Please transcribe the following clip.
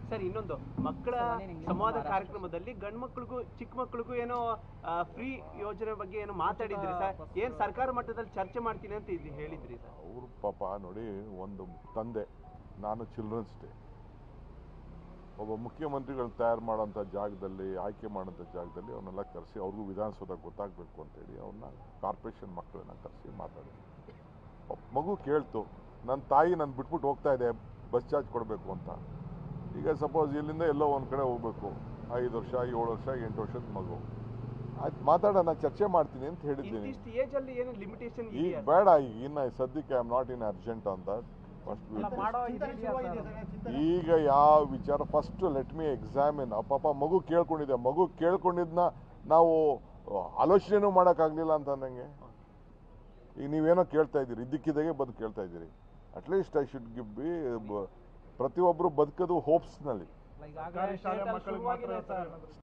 sir ಇನ್ನೊಂದು ಮಕ್ಕಳ ಸಂವಾದ ಕಾರ್ಯಕ್ರಮದಲ್ಲಿ ಗಂಡ್ ಮಕ್ಳಿಗೂ ಚಿಕ್ಕ ಮಕ್ಳಿಗೂ ಏನೋ ಫ್ರೀ ಯೋಜನೆ ಬಗ್ಗೆ ಏನೋ ಮಾತಾಡಿದ್ರಿ ಸರ್ ಏನ್ ಸರ್ಕಾರ ಮಟ್ಟದಲ್ಲಿ ಚರ್ಚೆ ಮಾಡ್ತೀನಿ ಅಂತ ಇದು ಹೇಳಿದ್ರಿ ಸರ್ ಅವರು ಪಾಪ ನೋಡಿ ಒಂದು ತಂದೆ ನಾನು ಚಿಲ್ಡ್ರನ್ಸ್ ಡೇ ಒಬ್ಬ ಮುಖ್ಯಮಂತ್ರಿಗಳು ತಯಾರು ಮಾಡೋಂಥ ಜಾಗದಲ್ಲಿ ಆಯ್ಕೆ ಮಾಡೋಂಥ ಜಾಗದಲ್ಲಿ ಅವನ್ನೆಲ್ಲ ಕರೆಸಿ ಅವ್ರಿಗೂ ವಿಧಾನಸೌಧ ಗೊತ್ತಾಗಬೇಕು ಅಂತೇಳಿ ಅವ್ರನ್ನ ಕಾರ್ಪೊರೇಷನ್ ಮಕ್ಕಳನ್ನ ಕರೆಸಿ ಮಾತಾಡಿ ಪಾಪ ಮಗು ಕೇಳ್ತು ನನ್ನ ತಾಯಿ ನಾನು ಬಿಟ್ಬಿಟ್ಟು ಹೋಗ್ತಾ ಇದೆ ಬಸ್ ಚಾರ್ಜ್ ಕೊಡಬೇಕು ಅಂತ ಈಗ ಸಪೋಸ್ ಇಲ್ಲಿಂದ ಎಲ್ಲೋ ಒಂದು ಕಡೆ ಹೋಗ್ಬೇಕು ಐದು ವರ್ಷ ಏಳು ವರ್ಷ ಎಂಟು ವರ್ಷದ ಮಗು ಆಯ್ತು ಮಾತಾಡೋಣ ಚರ್ಚೆ ಮಾಡ್ತೀನಿ ಅಂತ ಹೇಳಿದ್ದೀನಿ ಇಂತಿಷ್ಟು ಏಜ್ ಅಲ್ಲಿ ಏನು ಲಿಮಿಟೇಷನ್ ಈಗ ಇದೆಯಾ ಬೇಡ ಈಗ ಇನ್ನು ಸದ್ಯಕ್ಕೆ I am not in urgent ಅಂತ ಫಸ್ಟ್ ಈಗ ಯಾವ ವಿಚಾರ ಫಸ್ಟ್ ಲೆಟ್ ಮಿ ಎಕ್ಸಾಮಿನ್ ಆ ಪಾಪ ಮಗು ಕೇಳ್ಕೊಂಡಿದೆ ಮಗು ಕೇಳ್ಕೊಂಡಿದ್ನ ನಾವು ಆಲೋಚನೆನೂ ಮಾಡೋಕ್ಕಾಗಲಿಲ್ಲ ಅಂತ ಅಂದಂಗೆ ಈಗ ನೀವೇನೋ ಕೇಳ್ತಾ ಇದ್ದೀರಿ ಇದ್ದಕ್ಕಿದ್ದಾಗೆ ಬದುಕು ಕೇಳ್ತಾ ಇದ್ದೀರಿ at least I should give be ಪ್ರತಿಯೊಬ್ಬರು ಬದುಕೋದು ಹೋಪ್ಸ್ನಲ್ಲಿ ಸರ್ಕಾರಿ ಶಾಲೆ ಮಕ್ಕಳಿಗೆ ಮಾತ್ರ